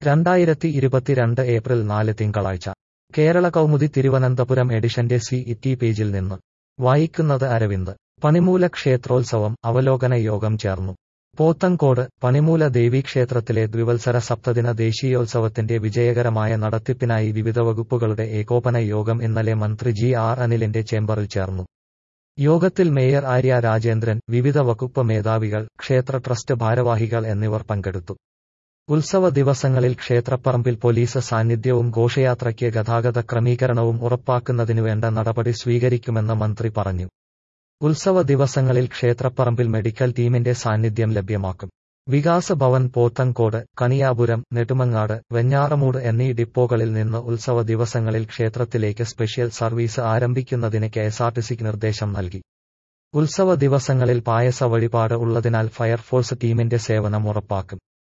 രണ്ടായിരത്തി ഇരുപത്തിരണ്ട് ഏപ്രിൽ നാല് തിങ്കളാഴ്ച കേരള കൗമുദി തിരുവനന്തപുരം എഡിഷന്റെ സി ഇറ്റി പേജിൽ നിന്ന് വായിക്കുന്നത് അരവിന്ദ് പണിമൂല ക്ഷേത്രോത്സവം അവലോകന യോഗം ചേർന്നു പോത്തങ്കോട് പണിമൂല ദേവീക്ഷേത്രത്തിലെ ദ്വിവത്സര സപ്തദിന ദേശീയോത്സവത്തിന്റെ വിജയകരമായ നടത്തിപ്പിനായി വിവിധ വകുപ്പുകളുടെ ഏകോപന യോഗം ഇന്നലെ മന്ത്രി ജി ആർ അനിലിന്റെ ചേംബറിൽ ചേർന്നു യോഗത്തിൽ മേയർ ആര്യ രാജേന്ദ്രൻ വിവിധ വകുപ്പ് മേധാവികൾ ക്ഷേത്ര ട്രസ്റ്റ് ഭാരവാഹികൾ എന്നിവർ പങ്കെടുത്തു ഉത്സവ ദിവസങ്ങളിൽ ക്ഷേത്രപ്പറമ്പിൽ പോലീസ് സാന്നിധ്യവും ഘോഷയാത്രയ്ക്ക് ഗതാഗത ക്രമീകരണവും ഉറപ്പാക്കുന്നതിനുവേണ്ട നടപടി സ്വീകരിക്കുമെന്ന് മന്ത്രി പറഞ്ഞു ഉത്സവ ദിവസങ്ങളിൽ ക്ഷേത്രപ്പറമ്പിൽ മെഡിക്കൽ ടീമിന്റെ സാന്നിധ്യം ലഭ്യമാക്കും വികാസ് ഭവൻ പോത്തങ്കോട് കണിയാപുരം നെടുമങ്ങാട് വെഞ്ഞാറമൂട് എന്നീ ഡിപ്പോകളിൽ നിന്ന് ഉത്സവ ദിവസങ്ങളിൽ ക്ഷേത്രത്തിലേക്ക് സ്പെഷ്യൽ സർവീസ് ആരംഭിക്കുന്നതിന് കെഎസ്ആർടിസിക്ക് നിർദ്ദേശം നൽകി ഉത്സവ ദിവസങ്ങളിൽ പായസ വഴിപാട് ഉള്ളതിനാൽ ഫയർഫോഴ്സ് ടീമിന്റെ സേവനം ഉറപ്പാക്കും